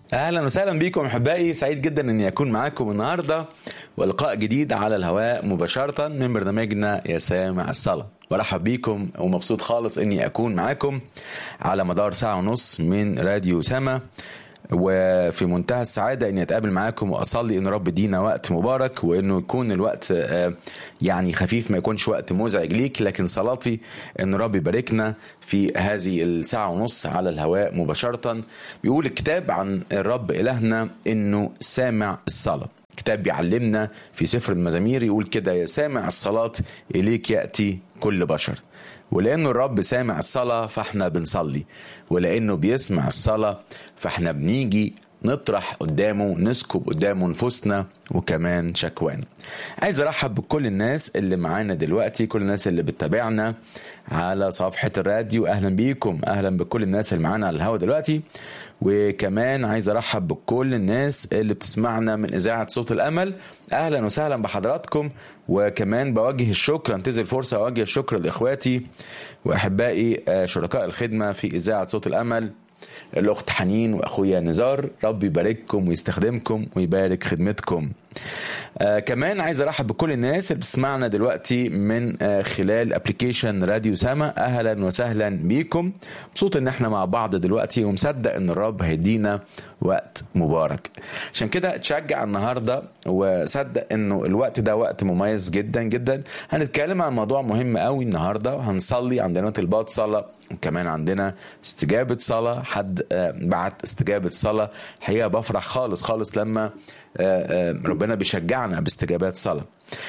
اهلا وسهلا بكم احبائي سعيد جدا اني اكون معاكم النهارده ولقاء جديد على الهواء مباشره من برنامجنا يا سامع الصلاه برحب بيكم ومبسوط خالص اني اكون معاكم على مدار ساعه ونص من راديو سما وفي منتهى السعادة إني أتقابل معاكم وأصلي إن رب يدينا وقت مبارك وإنه يكون الوقت يعني خفيف ما يكونش وقت مزعج ليك لكن صلاتي إن رب يباركنا في هذه الساعة ونص على الهواء مباشرة بيقول الكتاب عن الرب إلهنا إنه سامع الصلاة كتاب بيعلمنا في سفر المزامير يقول كده يا سامع الصلاة إليك يأتي كل بشر ولانه الرب سامع الصلاه فاحنا بنصلي ولانه بيسمع الصلاه فاحنا بنيجي نطرح قدامه نسكب قدامه نفوسنا وكمان شكوانا عايز ارحب بكل الناس اللي معانا دلوقتي كل الناس اللي بتتابعنا على صفحة الراديو اهلا بيكم اهلا بكل الناس اللي معانا على الهوا دلوقتي وكمان عايز ارحب بكل الناس اللي بتسمعنا من اذاعه صوت الامل اهلا وسهلا بحضراتكم وكمان بوجه الشكر انتظر فرصه اوجه الشكر لاخواتي واحبائي شركاء الخدمه في اذاعه صوت الامل الاخت حنين واخويا نزار رب يبارككم ويستخدمكم ويبارك خدمتكم آه كمان عايز ارحب بكل الناس اللي بتسمعنا دلوقتي من آه خلال ابلكيشن راديو سما اهلا وسهلا بيكم مبسوط ان احنا مع بعض دلوقتي ومصدق ان الرب هيدينا وقت مبارك عشان كده اتشجع النهارده وصدق انه الوقت ده وقت مميز جدا جدا هنتكلم عن موضوع مهم قوي النهارده وهنصلي عندنا طلبات صلاه وكمان عندنا استجابة صلاة حد بعت استجابة صلاة حقيقة بفرح خالص خالص لما ربنا بيشجعنا باستجابات صلاة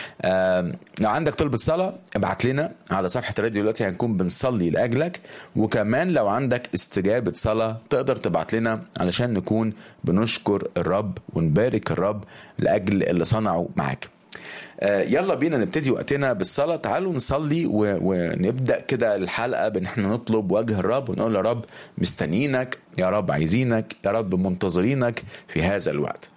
لو عندك طلبة صلاة ابعت لنا على صفحة الراديو دلوقتي هنكون بنصلي لأجلك وكمان لو عندك استجابة صلاة تقدر تبعت لنا علشان نكون بنشكر الرب ونبارك الرب لأجل اللي صنعه معاك يلا بينا نبتدي وقتنا بالصلاة تعالوا نصلي و... ونبدأ كده الحلقة بان احنا نطلب وجه الرب ونقول يا رب مستنيينك يا رب عايزينك يا رب منتظرينك في هذا الوقت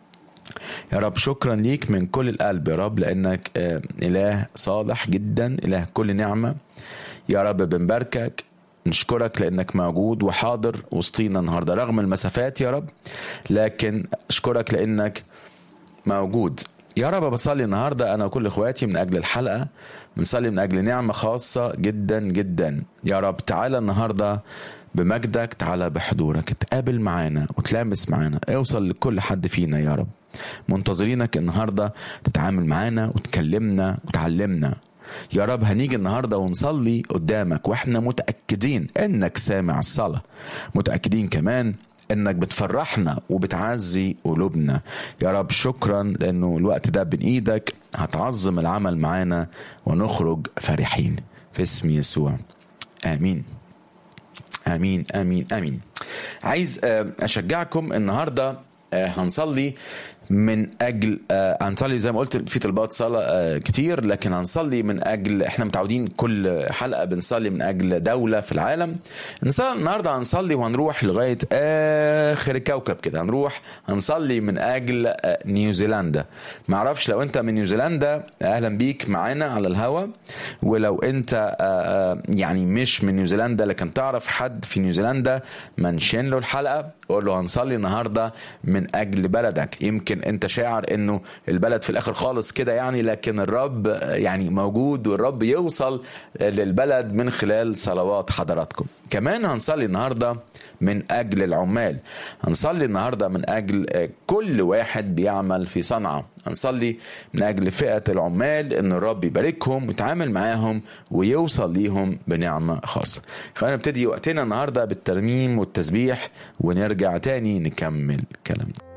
يا رب شكرا ليك من كل القلب يا رب لانك اله صالح جدا اله كل نعمه يا رب بنباركك نشكرك لانك موجود وحاضر وسطينا النهارده رغم المسافات يا رب لكن اشكرك لانك موجود يا رب بصلي النهارده انا وكل اخواتي من اجل الحلقه بنصلي من اجل نعمه خاصه جدا جدا يا رب تعالى النهارده بمجدك تعالى بحضورك تقابل معانا وتلامس معانا اوصل لكل حد فينا يا رب منتظرينك النهارده تتعامل معانا وتكلمنا وتعلمنا يا رب هنيجي النهارده ونصلي قدامك واحنا متاكدين انك سامع الصلاه متاكدين كمان انك بتفرحنا وبتعزي قلوبنا يا رب شكرا لانه الوقت ده بين ايدك هتعظم العمل معانا ونخرج فرحين في اسم يسوع امين امين امين امين عايز اشجعكم النهارده هنصلي من اجل هنصلي زي ما قلت في طلبات صلاه كتير لكن هنصلي من اجل احنا متعودين كل حلقه بنصلي من اجل دوله في العالم النهارده هنصلي وهنروح لغايه اخر الكوكب كده هنروح هنصلي من اجل نيوزيلندا ما اعرفش لو انت من نيوزيلندا اهلا بيك معانا على الهوا ولو انت يعني مش من نيوزيلندا لكن تعرف حد في نيوزيلندا منشن له الحلقه قول له هنصلي النهارده من اجل بلدك يمكن انت شاعر انه البلد في الاخر خالص كده يعني لكن الرب يعني موجود والرب يوصل للبلد من خلال صلوات حضراتكم كمان هنصلي النهارده من اجل العمال هنصلي النهارده من اجل كل واحد بيعمل في صنعاء هنصلي من اجل فئه العمال ان الرب يباركهم ويتعامل معاهم ويوصل ليهم بنعمه خاصه خلينا نبتدي وقتنا النهارده بالترميم والتسبيح ونرجع تاني نكمل كلامنا